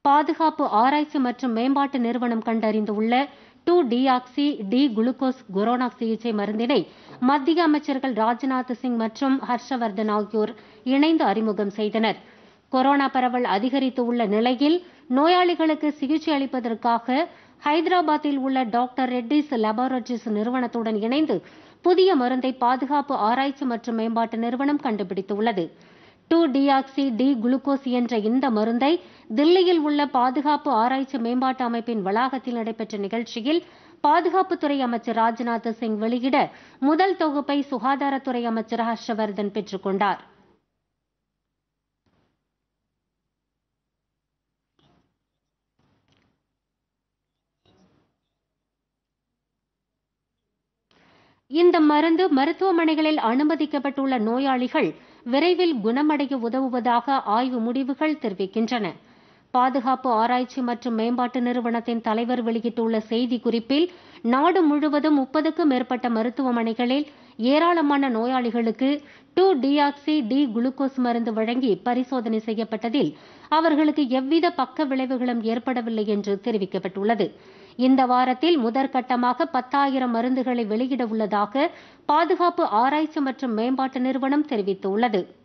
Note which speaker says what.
Speaker 1: பாதுகாப்பு ஆராய்ச்சி மற்றும் மேம்பாட்டு நிறுவனம் கண்டறிந்துள்ள two deoxy D glucose corona சிகிச்சை மருந்தினை மத்திய அமைச்சர்கள் ராஜ்நாத் சிங் மற்றும் ஹர்ஷவர்தன் ஆகியோர் இணைந்து அறிமுகம் செய்தனர் கொரோனா பரவல் அதிகரித்து உள்ள நிலையில் நோயாளிகளுக்கு சிகிச்சை அளிப்பதற்காக ஹைதராபாத்தில் உள்ள டாக்டர் ரெட்டிஸ் லெபார்டரிஸ் நிறுவனத்துடன் இணைந்து புதிய மருந்தை பாதுகாப்பு ஆராய்ச்சி மற்றும் மேம்பாட்டு நிறுவனம் கண்டுபிடித்துள்ளது டூ டிஆக்சி டி குளுக்கோஸ் என்ற இந்த மருந்தை தில்லியில் உள்ள பாதுகாப்பு ஆராய்ச்சி மேம்பாட்டு அமைப்பின் வளாகத்தில் நடைபெற்ற நிகழ்ச்சியில் பாதுகாப்புத்துறை அமைச்சர் ராஜ்நாத் சிங் வெளியிட முதல் தொகுப்பை சுகாதாரத்துறை அமைச்சர் ஹர்ஷவர்தன் பெற்றுக் கொண்டார் இந்த மருந்து மருத்துவமனைகளில் அனுமதிக்கப்பட்டுள்ள நோயாளிகள் விரைவில் குணமடைய உதவுவதாக ஆய்வு முடிவுகள் தெரிவிக்கின்றன பாதுகாப்பு ஆராய்ச்சி மற்றும் மேம்பாட்டு நிறுவனத்தின் தலைவர் வெளியிட்டுள்ள செய்தி குறிப்பில் நாடு முழுவதும் முப்பதுக்கும் மேற்பட்ட மருத்துவமனைகளில் ஏராளமான நோயாளிகளுக்கு டூ டிஆக்சி டி குளுக்கோஸ் மருந்து வழங்கி பரிசோதனை செய்யப்பட்டதில் அவர்களுக்கு எவ்வித பக்க விளைவுகளும் ஏற்படவில்லை என்று தெரிவிக்கப்பட்டுள்ளது இந்த வாரத்தில் முதற்கட்டமாக பத்தாயிரம் மருந்துகளை வெளியிட உள்ளதாக பாதுகாப்பு ஆராய்ச்சி மற்றும் மேம்பாட்டு நிறுவனம் தெரிவித்துள்ளது